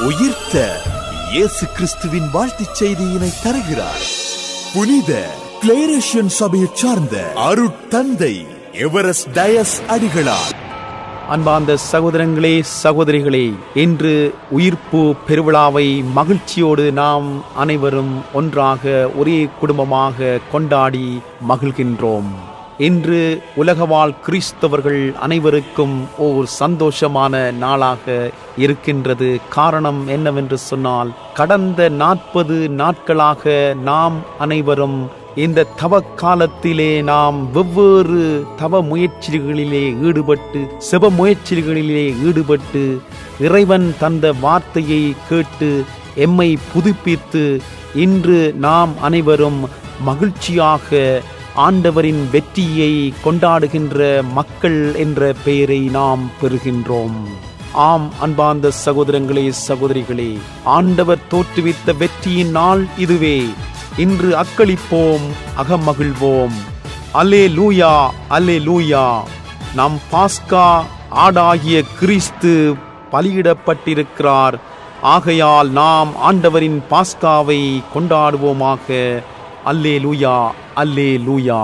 உயிர்த்த இயேசு கிறிஸ்துவின் வாழ்த்துச் செய்தியினை தருகிறார் புனித கிளேரேஷியன் சபையைச் சார்ந்த அருட்தந்தை எவரஸ்ட் டயஸ் அடிகளார் அன்பார்ந்த சகோதரங்களே சகோதரிகளே இன்று உயிர்ப்பு பெருவிழாவை மகிழ்ச்சியோடு நாம் அனைவரும் ஒன்றாக ஒரே குடும்பமாக கொண்டாடி மகிழ்கின்றோம் இன்று உலகவாழ் கிறிஸ்தவர்கள் அனைவருக்கும் ஓர் சந்தோஷமான நாளாக இருக்கின்றது காரணம் என்னவென்று சொன்னால் கடந்த நாற்பது நாட்களாக நாம் அனைவரும் இந்த தவ காலத்திலே நாம் வெவ்வேறு தவ முயற்சிகளிலே ஈடுபட்டு செப முயற்சிகளிலே ஈடுபட்டு இறைவன் தந்த வார்த்தையை கேட்டு எம்மை புதுப்பித்து இன்று நாம் அனைவரும் மகிழ்ச்சியாக ஆண்டவரின் வெற்றியை கொண்டாடுகின்ற மக்கள் என்ற பெயரை நாம் பெறுகின்றோம் ஆம் அன்பார்ந்த சகோதரங்களே சகோதரிகளே ஆண்டவர் தோற்றுவித்த வெற்றியின் நாள் இதுவே இன்று அக்களிப்போம் அகமகிழ்வோம் அல்லே லூயா அல்லே லூயா நம் பாஸ்கா ஆடாகிய கிறிஸ்து பலியிடப்பட்டிருக்கிறார் ஆகையால் நாம் ஆண்டவரின் பாஸ்காவை கொண்டாடுவோமாக அல்லே லூயா அல்லே லூயா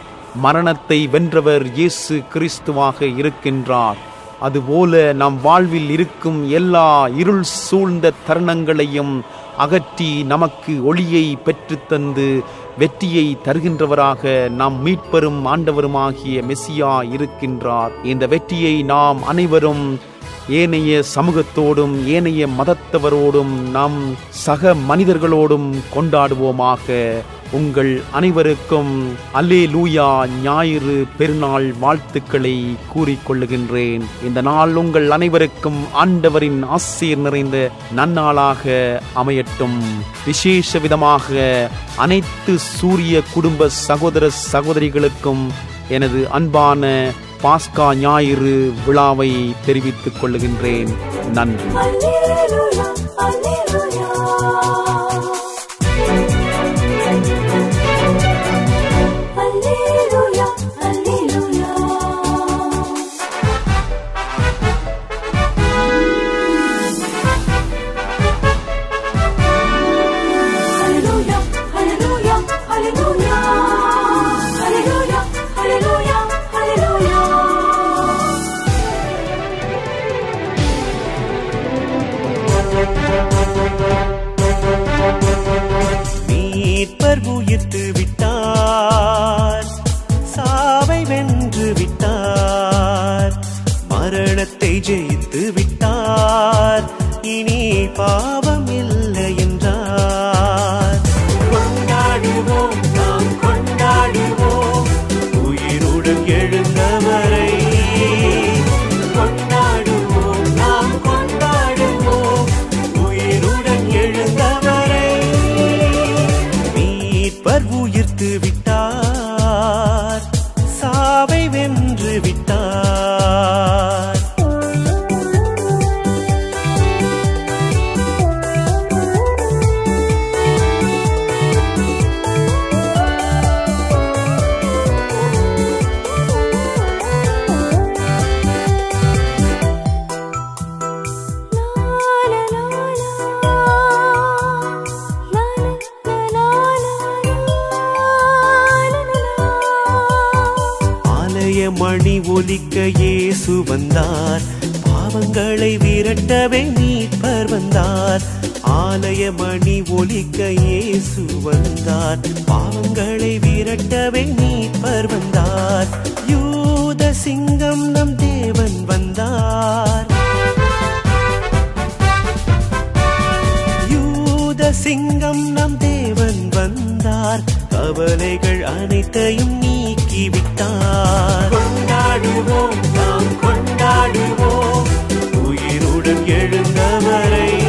மரணத்தை வென்றவர் இயேசு கிறிஸ்துவாக இருக்கின்றார் அதுபோல நம் வாழ்வில் இருக்கும் எல்லா இருள் சூழ்ந்த தருணங்களையும் அகற்றி நமக்கு ஒளியை பெற்றுத்தந்து வெற்றியை தருகின்றவராக நாம் மீட்பெரும் ஆண்டவருமாகிய மெசியா இருக்கின்றார் இந்த வெற்றியை நாம் அனைவரும் ஏனைய சமூகத்தோடும் ஏனைய மதத்தவரோடும் நம் சக மனிதர்களோடும் கொண்டாடுவோமாக உங்கள் அனைவருக்கும் அல்லே லூயா ஞாயிறு பெருநாள் வாழ்த்துக்களை கூறிக்கொள்ளுகின்றேன் இந்த நாள் உங்கள் அனைவருக்கும் ஆண்டவரின் ஆசிரியர் நிறைந்த நன்னாளாக அமையட்டும் விசேஷ விதமாக அனைத்து சூரிய குடும்ப சகோதர சகோதரிகளுக்கும் எனது அன்பான பாஸ்கா ஞாயிறு விழாவை தெரிவித்துக் கொள்ளுகின்றேன் நன்றி Alleluia, alleluia. Alleluia, alleluia. Alleluia, alleluia, alleluia. Alleluia, alleluia, alleluia. மீட்பர் உயிர்த்து விட்டார் சாவை வென்று விட்டார் மரணத்தை ஜெயித்து விட்டார் இனி பாவம் இல்லை என்றார் கொண்டாடுவோம் நாம் கொண்டாடுவோம் உயிருடன் எழுந்தவரை கொண்டாடுவோம் நாம் கொண்டாடுவோம் உயிருடன் எழுந்தவரை மீட்பர் உயிர்த்து விட்டார் சாவை வென்று விட்டார் ஆலய மணி ஒலிக்க இயேசு வந்தார் பாவங்களை விரட்டவே மீட்பர் வந்தார் ஆலய மணி ஒலிக்க இயேசு வந்தார் பாவங்களை விரட்டவே மீட்பர் வந்தார் யூத சிங்கம் நம் தேவன் வந்தார் யூத சிங்கம் நம் தேவன் வந்தார் கவலைகள் அனைத்தையும் நீக்கிவிட்டார் கொண்டாடுவோம் நாம் கொண்டாடுவோம் உயிருடன் எழுந்தவரை